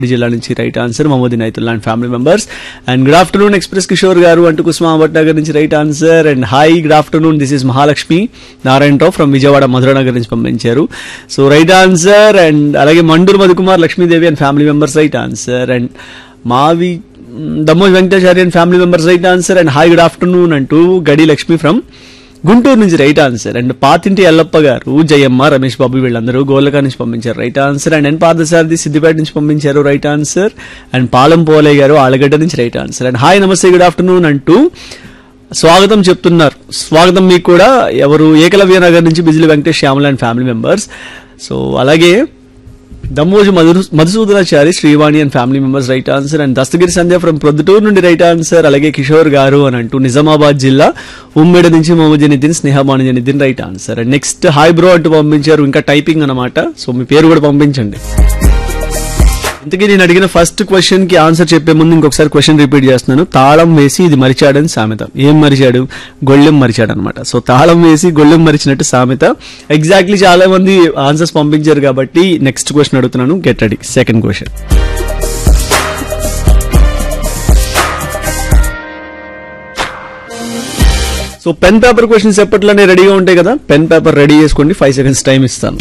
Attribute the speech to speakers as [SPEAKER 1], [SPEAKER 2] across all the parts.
[SPEAKER 1] జిల్లా నుంచి right answer Mohammed Naitullah and family members and good afternoon express Kishore garu అంటూ కుస్మా భట్నగర్ నుంచి right answer and hi good afternoon this is Mahalakshmi Narayanarao from Vijayawada Madhuranagar నుంచి పంపించారు సో రైట్ ఆన్సర్ అండ్ అలాగే Manduru Madhukumar Lakshmidevi and family members right answer and Mavi Dammoj Venkatacharya and family members right answer and hi good afternoon అంటూ Gadi Lakshmi from Guntur నుంచి right answer and పాతింటి Yellappa garu Jayamma Ramesh Babu వీళ్ళందరూ గోలకా నుంచి పంపించారు right answer and N Parthasarathi Siddipet నుంచి పంపించారు రైట్ ఆన్సర్ అండ్ పాలం పోలే గారు ఆలగడ్డ నుంచి రైట్ ఆన్సర్ అండ్ హాయ్ నమస్తే గుడ్ ఆఫ్టర్నూన్ అంటూ స్వాగతం చెప్తున్నారు స్వాగతం మీకు కూడా ఎవరు ఏకలవ్య నగర్ నుంచి Bijili Venkatesh Shyamala and family members so అలాగే Dammoju Madhu Madhusudhanachari Srivani and family members right answer and Dastagiri Sandhya from Proddatur నుండి రైట్ ఆన్సర్ అలాగే కిషోర్ గారు అని అంటూ నిజామాబాద్ జిల్లా ఉమ్మడి నుంచి Mohammed Janidin Snehabanu Janidin right answer and next hi bro అంటూ పంపించారు ఇంకా టైపింగ్ అనమాట సో మీ పేరు కూడా పంపించండి ఇంతకీ నేను అడిగిన ఫస్ట్ క్వశ్చన్ కి ఆన్సర్ చెప్పే ముందు ఇంకొకసారి క్వశ్చన్ రిపీట్ చేస్తున్నాను తాళం వేసి ఇది మరిచాడని సామెత ఏం మరిచాడు గొళ్ళెం మరిచాడు అనమాట సో తాళం వేసి గొళ్ళెం మరిచినట్టు సామెత ఎగ్జాక్ట్లీ చాలా మంది ఆన్సర్స్ పంపించారు కాబట్టి నెక్స్ట్ క్వశ్చన్ అడుగుతున్నాను get ready second question so pen paper questions ఎప్పట్లోనే రెడీగా ఉంటాయి కదా పెన్ పేపర్ రెడీ చేసుకోండి ఫైవ్ సెకండ్స్ టైం ఇస్తాను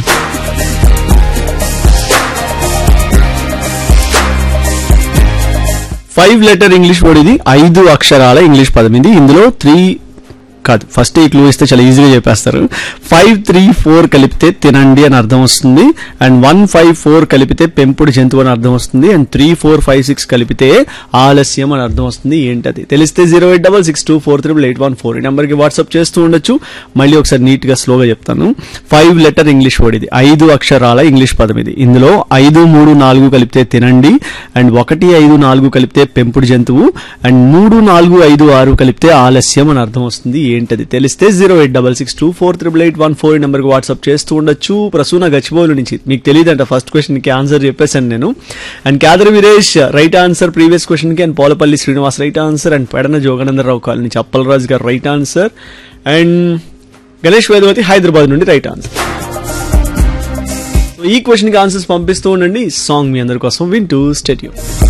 [SPEAKER 1] ఫైవ్ లెటర్ ఇంగ్లీష్ వర్డ్ ఇది ఐదు అక్షరాల ఇంగ్లీష్ పదం ఇది ఇందులో త్రీ కాదు ఫస్ట్ ఈ క్లూ ఇస్తే చాలా ఈజీగా చెప్పేస్తారు ఫైవ్ త్రీ ఫోర్ కలిపితే తినండి అని అర్థం వస్తుంది అండ్ వన్ ఫైవ్ ఫోర్ కలిపితే పెంపుడు జంతువు అని అర్థం వస్తుంది and three four five six కలిపితే ఆలస్యం అని అర్థం వస్తుంది ఏంటది తెలిస్తే zero eight double six two four triple eight one four ఈ నెంబర్కి వాట్సాప్ చేస్తూ ఉండొచ్చు మళ్ళీ ఒకసారి నీట్గా స్లోగా చెప్తాను ఫైవ్ లెటర్ ఇంగ్లీష్ వర్డ్ ఇది ఐదు అక్షరాల ఇంగ్లీష్ పదం ఇది ఇందులో ఐదు మూడు నాలుగు కలిపితే తినండి అండ్ ఒకటి ఐదు నాలుగు కలిపితే పెంపుడు జంతువు అండ్ మూడు నాలుగు ఐదు ఆరు కలిపితే ఆలస్యం అని అర్థం వస్తుంది ఏంటది తెలిస్తే zero eight double six two four triple eight one four నెంబర్కి వాట్సాప్ చేస్తూ ఉండొచ్చు ప్రసూన గచ్చిబౌలి నుంచి మీకు తెలియదంట ఫస్ట్ క్వశ్చన్కి ఆన్సర్ చెప్పేశాను నేను and Khader Veeresh right answer previous క్వశ్చన్కి and Polapalli Srinivas right answer and Pedana Joganandarao colony Chappalaraju garu right answer and Ganesh Vedavathi Hyderabad నుండి రైట్ ఆన్సర్ ఈ క్వశ్చన్కి ఆన్సర్స్ పంపిస్తూ ఉండండి సాంగ్ మీ అందరి కోసం వింటూ స్టేట్యూ